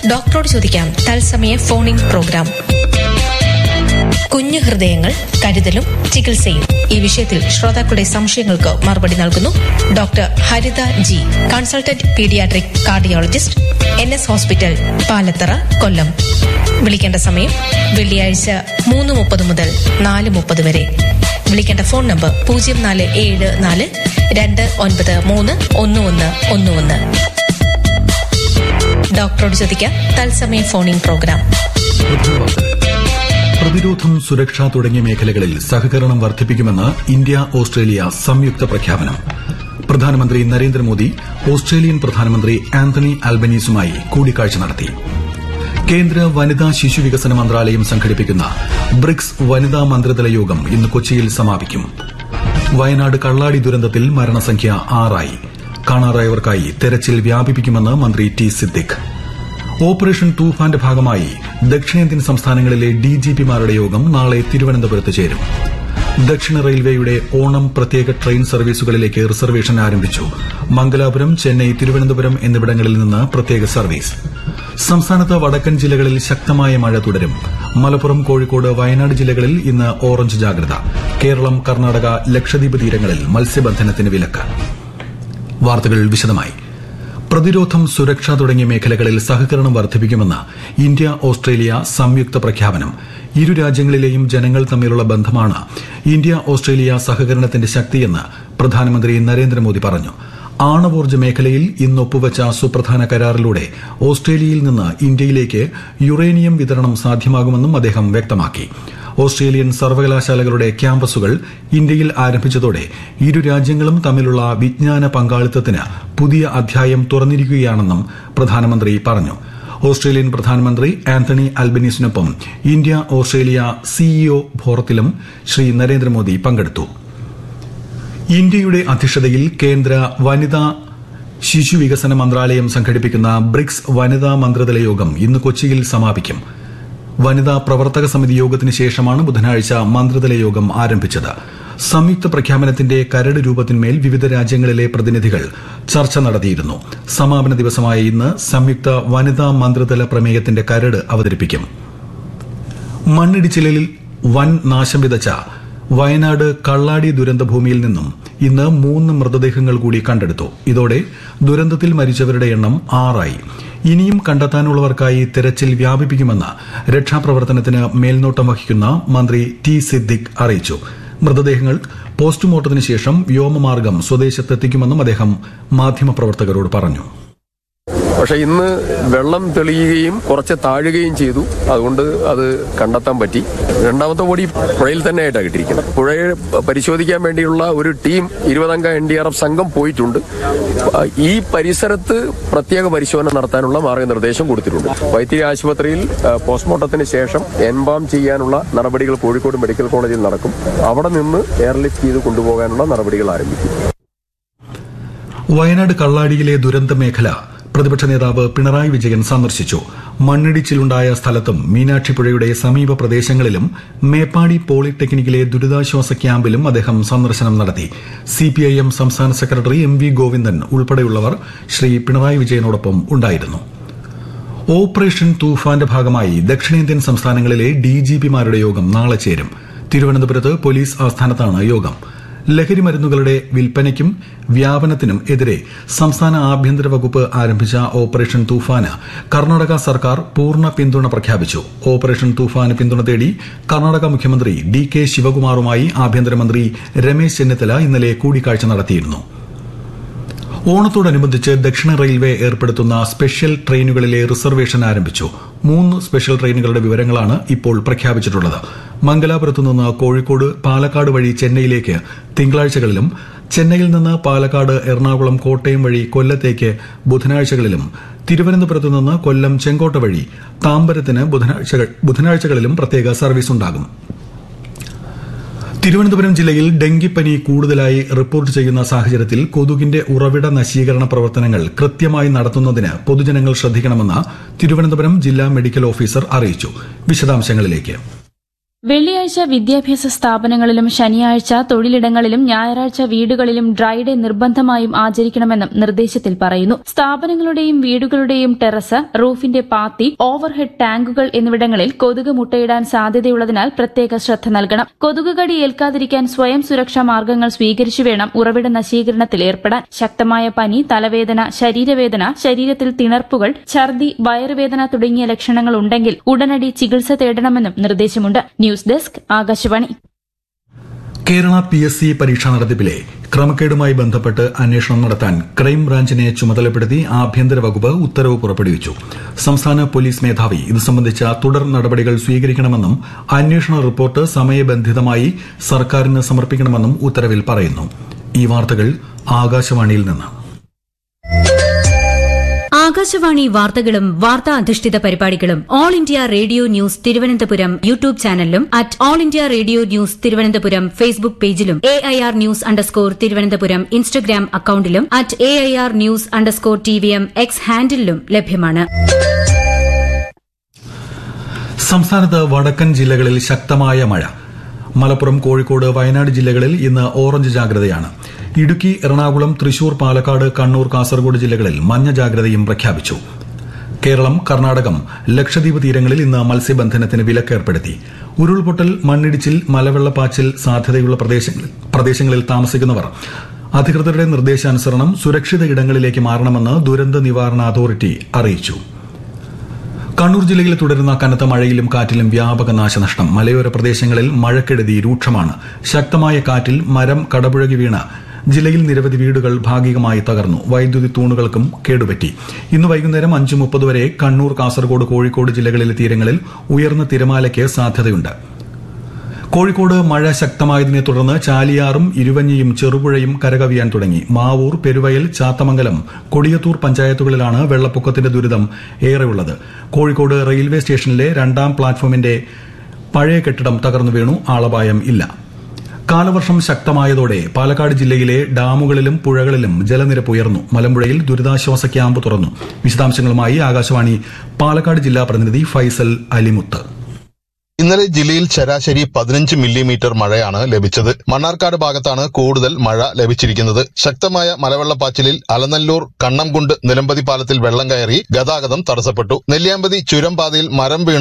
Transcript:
ഡോക്ടറോട് ചോദിക്കാം തത്സമയ ഫോണിൻ പ്രോഗ്രാം കുഞ്ഞു ഹൃദയങ്ങൾ കരുതലും ചികിത്സയും ഈ വിഷയത്തിൽ ശ്രോതാക്കളുടെ സംശയങ്ങൾക്ക് മറുപടി നൽകുന്നു doctor Haritha G consultant paediatric cardiologist N S hospital Palathara Kollam വിളിക്കേണ്ട സമയം വെള്ളിയാഴ്ച മൂന്ന് മുപ്പത് മുതൽ നാല് മുപ്പത് വരെ വിളിക്കേണ്ട ഫോൺ നമ്പർ പൂജ്യം നാല് ഏഴ് നാല് രണ്ട് ഒൻപത് മൂന്ന് ഒന്ന് ഒന്ന് ഒന്ന് ഒന്ന് ഡോക്ടറോട് ചോദിക്കാം തത്സമയ ഫോണിൻ പ്രോഗ്രാം പ്രതിരോധം സുരക്ഷ തുടങ്ങിയ മേഖലകളിൽ സഹകരണം വർദ്ധിപ്പിക്കുമെന്ന് ഇന്ത്യ ഓസ്ട്രേലിയ സംയുക്ത പ്രഖ്യാപനം പ്രധാനമന്ത്രി നരേന്ദ്രമോദി ഓസ്ട്രേലിയൻ പ്രധാനമന്ത്രി ആന്റണി ആൽബനീസുമായി കൂടിക്കാഴ്ച നടത്തി കേന്ദ്ര വനിതാ ശിശു വികസന മന്ത്രാലയം സംഘടിപ്പിക്കുന്ന ബ്രിക്സ് വനിതാ മന്ത്രിതല യോഗം ഇന്ന് കൊച്ചിയിൽ സമാപിക്കും വയനാട് കള്ളാടി ദുരന്തത്തിൽ മരണസംഖ്യ ആറായി കാണാറായവർക്കായി തെരച്ചിൽ വ്യാപിപ്പിക്കുമെന്ന് മന്ത്രി ടി സിദ്ദിഖ് ഓപ്പറേഷൻ തൂഫാന്റെ ഭാഗമായി ദക്ഷിണേന്ത്യൻ സംസ്ഥാനങ്ങളിലെ ഡിജിപിമാരുടെ യോഗം നാളെ തിരുവനന്തപുരത്ത് ചേരും ദക്ഷിണ റെയിൽവേയുടെ ഓണം പ്രത്യേക ട്രെയിൻ സർവീസുകളിലേക്ക് റിസർവേഷൻ ആരംഭിച്ചു മംഗലാപുരം ചെന്നൈ തിരുവനന്തപുരം എന്നിവിടങ്ങളിൽ നിന്ന് പ്രത്യേക സർവീസ് സംസ്ഥാനത്ത് വടക്കൻ ജില്ലകളിൽ ശക്തമായ മഴ തുടരും മലപ്പുറം കോഴിക്കോട് വയനാട് ജില്ലകളിൽ ഇന്ന് ഓറഞ്ച് ജാഗ്രത കേരളം കർണാടക ലക്ഷദ്വീപ് തീരങ്ങളിൽ മത്സ്യബന്ധനത്തിന് വിലക്ക് വാർത്തകൾ വിശദമായി പ്രതിരോധം സുരക്ഷ തുടങ്ങിയ മേഖലകളിൽ സഹകരണം വർദ്ധിപ്പിക്കുമെന്ന് ഇന്ത്യ ഓസ്ട്രേലിയ സംയുക്ത പ്രഖ്യാപനം ഇരു രാജ്യങ്ങളിലെയും ജനങ്ങൾ തമ്മിലുള്ള ബന്ധമാണ് ഇന്ത്യ ഓസ്ട്രേലിയ സഹകരണത്തിന്റെ ശക്തിയെന്ന് പ്രധാനമന്ത്രി നരേന്ദ്രമോദി പറഞ്ഞു ആണവോർജ്ജ മേഖലയിൽ ഇന്ന് ഒപ്പുവച്ച സുപ്രധാന കരാറിലൂടെ ഓസ്ട്രേലിയയിൽ നിന്ന് ഇന്ത്യയിലേക്ക് യുറേനിയം വിതരണം സാധ്യമാകുമെന്നും അദ്ദേഹം വ്യക്തമാക്കി ഓസ്ട്രേലിയൻ സർവകലാശാലകളുടെ ക്യാമ്പസുകൾ ഇന്ത്യയിൽ ആരംഭിച്ചതോടെ ഇരു രാജ്യങ്ങളും തമ്മിലുള്ള വിജ്ഞാന പങ്കാളിത്തത്തിന് പുതിയ അധ്യായം തുറന്നിരിക്കുകയാണെന്നും പ്രധാനമന്ത്രി പറഞ്ഞു ഓസ്ട്രേലിയൻ പ്രധാനമന്ത്രി ആന്റണി അൽബനീസിനൊപ്പം ഇന്ത്യ ഓസ്ട്രേലിയ സിഇഒ ഫോറത്തിലും ശ്രീ നരേന്ദ്രമോദി പങ്കെടുത്തു ഇന്ത്യയുടെ അധ്യക്ഷതയിൽ കേന്ദ്ര വനിതാ ശിശു വികസന മന്ത്രാലയം സംഘടിപ്പിക്കുന്ന ബ്രിക്സ് വനിതാ മന്ത്രിതല യോഗം ഇന്ന് കൊച്ചിയിൽ സമാപിക്കും വനിതാ പ്രവർത്തക സമിതി യോഗത്തിന് ശേഷമാണ് ബുധനാഴ്ച മന്ത്രിതല യോഗം ആരംഭിച്ചത് സംയുക്ത പ്രഖ്യാപനത്തിന്റെ കരട് രൂപത്തിന്മേൽ വിവിധ രാജ്യങ്ങളിലെ പ്രതിനിധികൾ ചർച്ച നടത്തിയിരുന്നു സമാപന ദിവസമായ ഇന്ന് സംയുക്ത വനിതാ മന്ത്രിതല പ്രമേയത്തിന്റെ കരട് അവതരിപ്പിക്കും മണ്ണിടിച്ചിലിൽ വൻ നാശം വിതച്ച വയനാട് കള്ളാടി ദുരന്തഭൂമിയിൽ നിന്നും ഇന്ന് മൂന്ന് മൃതദേഹങ്ങൾ കൂടി കണ്ടെടുത്തു ഇതോടെ ദുരന്തത്തിൽ മരിച്ചവരുടെ എണ്ണം ആറായി ഇനിയും കണ്ടെത്താനുള്ളവർക്കായി തെരച്ചിൽ വ്യാപിപ്പിക്കുമെന്ന് രക്ഷാപ്രവർത്തനത്തിന് മേൽനോട്ടം വഹിക്കുന്ന മന്ത്രി ടി സിദ്ദിഖ് അറിയിച്ചു മൃതദേഹങ്ങൾ പോസ്റ്റ്മോർട്ടത്തിന് ശേഷം വ്യോമമാർഗം സ്വദേശത്തെത്തിക്കുമെന്നും അദ്ദേഹം മാധ്യമപ്രവർത്തകരോട് പറഞ്ഞു പക്ഷെ ഇന്ന് വെള്ളം തെളിയുകയും കുറച്ച് താഴുകയും ചെയ്തു അതുകൊണ്ട് അത് കണ്ടെത്താൻ പറ്റി രണ്ടാമത്തെ ബോഡി പുഴയിൽ തന്നെ ആയിട്ടാണ് കിട്ടിയിരിക്കുന്നത് പുഴയെ പരിശോധിക്കാൻ വേണ്ടിയുള്ള ഒരു ടീം ഇരുപതംഗ എൻ ഡി ആർ എഫ് സംഘം പോയിട്ടുണ്ട് ഈ പരിസരത്ത് പ്രത്യേക പരിശോധന നടത്താനുള്ള മാർഗനിർദ്ദേശം കൊടുത്തിട്ടുണ്ട് വൈത്തിരി ആശുപത്രിയിൽ പോസ്റ്റ്മോർട്ടത്തിന് ശേഷം എൻബാം ചെയ്യാനുള്ള നടപടികൾ കോഴിക്കോട് മെഡിക്കൽ കോളേജിൽ നടക്കും അവിടെ നിന്ന് എയർലിഫ്റ്റ് ചെയ്ത് കൊണ്ടുപോകാനുള്ള നടപടികൾ ആരംഭിക്കും വയനാട് കള്ളാടിയിലെ ദുരന്ത മേഖല പ്രതിപക്ഷ നേതാവ് പിണറായി വിജയൻ സന്ദർശിച്ചു മണ്ണിടിച്ചിലുണ്ടായ സ്ഥലത്തും മീനാക്ഷിപ്പുഴയുടെ സമീപ പ്രദേശങ്ങളിലും മേപ്പാടി പോളിടെക്നിക്കിലെ ദുരിതാശ്വാസ ക്യാമ്പിലും അദ്ദേഹം സന്ദർശനം നടത്തി സിപിഐഎം സംസ്ഥാന സെക്രട്ടറി എം വി ഗോവിന്ദൻ ഉൾപ്പെടെയുള്ളവർ ശ്രീ പിണറായി വിജയനോടൊപ്പം ഉണ്ടായിരുന്നു ഓപ്പറേഷൻ തൂഫാന്റെ ഭാഗമായി ദക്ഷിണേന്ത്യൻ സംസ്ഥാനങ്ങളിലെ ഡിജിപിമാരുടെ യോഗം നാളെ ചേരും തിരുവനന്തപുരത്ത് പോലീസ് ആസ്ഥാനത്താണ് യോഗം ലഹരി മരുന്നുകളുടെ വിൽപ്പനയ്ക്കും വ്യാപനത്തിനും എതിരെ സംസ്ഥാന ആഭ്യന്തര വകുപ്പ് ആരംഭിച്ച ഓപ്പറേഷൻ തൂഫാന് കർണാടക സർക്കാർ പൂർണ്ണ പിന്തുണ പ്രഖ്യാപിച്ചു ഓപ്പറേഷൻ തൂഫാന് പിന്തുണ തേടി കർണാടക മുഖ്യമന്ത്രി ഡി കെ ശിവകുമാറുമായി ആഭ്യന്തരമന്ത്രി രമേശ് ചെന്നിത്തല ഇന്നലെ കൂടിക്കാഴ്ച നടത്തിയിരുന്നു ഓണത്തോടനുബന്ധിച്ച് ദക്ഷിണ റെയിൽവേ ഏർപ്പെടുത്തുന്ന സ്പെഷ്യൽ ട്രെയിനുകളിലെ റിസർവേഷൻ ആരംഭിച്ചു മൂന്ന് സ്പെഷ്യൽ ട്രെയിനുകളുടെ വിവരങ്ങളാണ് ഇപ്പോൾ പ്രഖ്യാപിച്ചിട്ടുള്ളത് മംഗലാപുരത്തു നിന്ന് കോഴിക്കോട് പാലക്കാട് വഴി ചെന്നൈയിലേക്ക് തിങ്കളാഴ്ചകളിലും ചെന്നൈയിൽ നിന്ന് പാലക്കാട് എറണാകുളം കോട്ടയം വഴി കൊല്ലത്തേക്ക് ബുധനാഴ്ചകളിലും തിരുവനന്തപുരത്തു നിന്ന് കൊല്ലം ചെങ്കോട്ട വഴി താമ്പരത്തിന് ബുധനാഴ്ചകളിലും പ്രത്യേക സർവീസ് ഉണ്ടാകും തിരുവനന്തപുരം ജില്ലയിൽ ഡെങ്കിപ്പനി കൂടുതലായി റിപ്പോർട്ട് ചെയ്യുന്ന സാഹചര്യത്തിൽ കൊതുകിന്റെ ഉറവിട നശീകരണ പ്രവർത്തനങ്ങൾ കൃത്യമായി നടത്തുന്നതിന് പൊതുജനങ്ങൾ ശ്രദ്ധിക്കണമെന്ന് തിരുവനന്തപുരം ജില്ലാ മെഡിക്കൽ ഓഫീസർ അറിയിച്ചു വിശദാംശങ്ങളിലേക്ക് വെള്ളിയാഴ്ച വിദ്യാഭ്യാസ സ്ഥാപനങ്ങളിലും ശനിയാഴ്ച തൊഴിലിടങ്ങളിലും ഞായറാഴ്ച വീടുകളിലും ഡ്രൈ ഡേ നിർബന്ധമായും ആചരിക്കണമെന്നും നിർദ്ദേശത്തിൽ പറയുന്നു സ്ഥാപനങ്ങളുടെയും വീടുകളുടെയും ടെറസ് റൂഫിന്റെ പാത്തി ഓവർഹെഡ് ടാങ്കുകൾ എന്നിവിടങ്ങളിൽ കൊതുക് മുട്ടയിടാൻ സാധ്യതയുള്ളതിനാൽ പ്രത്യേക ശ്രദ്ധ നൽകണം കൊതുക് കടി ഏൽക്കാതിരിക്കാൻ സ്വയം സുരക്ഷാ മാർഗങ്ങൾ സ്വീകരിച്ചു വേണം ഉറവിട നശീകരണത്തിൽ ഏർപ്പെടാൻ ശക്തമായ പനി തലവേദന ശരീരവേദന ശരീരത്തിൽ തിണർപ്പുകൾ ഛർദി വയറുവേദന തുടങ്ങിയ ലക്ഷണങ്ങൾ ഉണ്ടെങ്കിൽ ഉടനടി ചികിത്സ തേടണമെന്നും നിർദ്ദേശമുണ്ട് news desk Akashvani Kerala P S C പരീക്ഷാ നടത്തിപ്പിലെ ക്രമക്കേടുമായി ബന്ധപ്പെട്ട് അന്വേഷണം നടത്താൻ ക്രൈംബ്രാഞ്ചിനെ ചുമതലപ്പെടുത്തി ആഭ്യന്തര വകുപ്പ് ഉത്തരവ് പുറപ്പെടുവിച്ചു സംസ്ഥാന പോലീസ് മേധാവി ഇത് സംബന്ധിച്ച തുടർ നടപടികൾ സ്വീകരിക്കണമെന്നും അന്വേഷണ റിപ്പോർട്ട് സമയബന്ധിതമായി സർക്കാരിന് സമർപ്പിക്കണമെന്നും ഉത്തരവിൽ പറയുന്നു ഈ വാർത്തകൾ ആകാശവാണിയിൽ നിന്ന് ആകാശവാണി വാർത്തകളും വാർത്താ അധിഷ്ഠിത പരിപാടികളും all India radio news Thiruvananthapuram YouTube ചാനലിലും at all India radio news Thiruvananthapuram Facebook പേജിലും A I R news underscore Thiruvananthapuram Instagram അക്കൌണ്ടിലും at A I R news underscore T V M X ഹാൻഡിലും ലഭ്യമാണ് സംസ്ഥാനത്ത് വടക്കൻ ജില്ലകളിൽ ശക്തമായ മഴ മലപ്പുറം കോഴിക്കോട് വയനാട് ജില്ലകളിൽ ഇന്ന് ഓറഞ്ച് ജാഗ്രതയാണ് ഇടുക്കി എറണാകുളം തൃശൂർ പാലക്കാട് കണ്ണൂർ കാസർഗോഡ് ജില്ലകളിൽ മഞ്ഞ ജാഗ്രതയും പ്രഖ്യാപിച്ചു കേരളം കർണാടകം ലക്ഷദ്വീപ് തീരങ്ങളിൽ ഇന്ന് മത്സ്യബന്ധനത്തിന് വിലക്കേർപ്പെടുത്തി ഉരുൾപൊട്ടൽ മണ്ണിടിച്ചിൽ മലവെള്ളപ്പാച്ചിൽ സാധ്യതയുള്ള പ്രദേശങ്ങളിൽ പ്രദേശങ്ങളിൽ താമസിക്കുന്നവർ അധികൃതരുടെ നിർദ്ദേശാനുസരണം സുരക്ഷിത ഇടങ്ങളിലേക്ക് മാറണമെന്ന് ദുരന്ത നിവാരണ അതോറിറ്റി അറിയിച്ചു കണ്ണൂർ ജില്ലയിൽ തുടരുന്ന കനത്ത മഴയിലും കാറ്റിലും വ്യാപക നാശനഷ്ടം മലയോര പ്രദേശങ്ങളിൽ മഴക്കെടുതി രൂക്ഷമാണ് ശക്തമായ കാറ്റിൽ മരം കടപുഴകി വീണ് ജില്ലയിൽ നിരവധി വീടുകൾ ഭാഗികമായി തകർന്നു വൈദ്യുതി തൂണുകൾക്കും കേടുപറ്റി ഇന്ന് വൈകുന്നേരം അഞ്ച് മുപ്പത് വരെ കണ്ണൂർ കാസർഗോഡ് കോഴിക്കോട് ജില്ലകളിലെ തീരങ്ങളിൽ ഉയർന്ന തിരമാലയ്ക്ക് സാധ്യതയുണ്ട് കോഴിക്കോട് മഴ ശക്തമായതിനെ തുടർന്ന് ചാലിയാറും ഇരുവഞ്ഞിയും ചെറുപുഴയും കരകവിയാൻ തുടങ്ങി മാവൂർ പെരുവയൽ ചാത്തമംഗലം കൊടിയത്തൂർ പഞ്ചായത്തുകളിലാണ് വെള്ളപ്പൊക്കത്തിന്റെ ദുരിതം ഏറെയുള്ളത് കോഴിക്കോട് റെയിൽവേ സ്റ്റേഷനിലെ രണ്ടാം പ്ലാറ്റ്ഫോമിന്റെ പഴയ കെട്ടിടം തകർന്നു വീണു ആളപായം ഇല്ല കാലവർഷം ശക്തമായതോടെ പാലക്കാട് ജില്ലയിലെ ഡാമുകളിലും പുഴകളിലും ജലനിരപ്പ് ഉയർന്നു മലമ്പുഴയിൽ ദുരിതാശ്വാസ ക്യാമ്പ് തുറന്നു വിശദാംശങ്ങളുമായി ആകാശവാണി പാലക്കാട് ജില്ലാ പ്രതിനിധി ഫൈസൽ അലിമുത്ത് ഇന്നലെ ജില്ലയിൽ ശരാശരി പതിനഞ്ച് മില്ലിമീറ്റർ മഴയാണ് ലഭിച്ചത് മണ്ണാർക്കാട് ഭാഗത്താണ് കൂടുതൽ മഴ ലഭിച്ചിരിക്കുന്നത് ശക്തമായ മലവെള്ളപ്പാച്ചിലിൽ അലനല്ലൂർ കണ്ണംകുണ്ട് നിലമ്പതി പാലത്തിൽ വെള്ളം കയറി ഗതാഗതം തടസ്സപ്പെട്ടു നെല്ലിയാമ്പതി ചുരം പാതയിൽ മരം വീണ്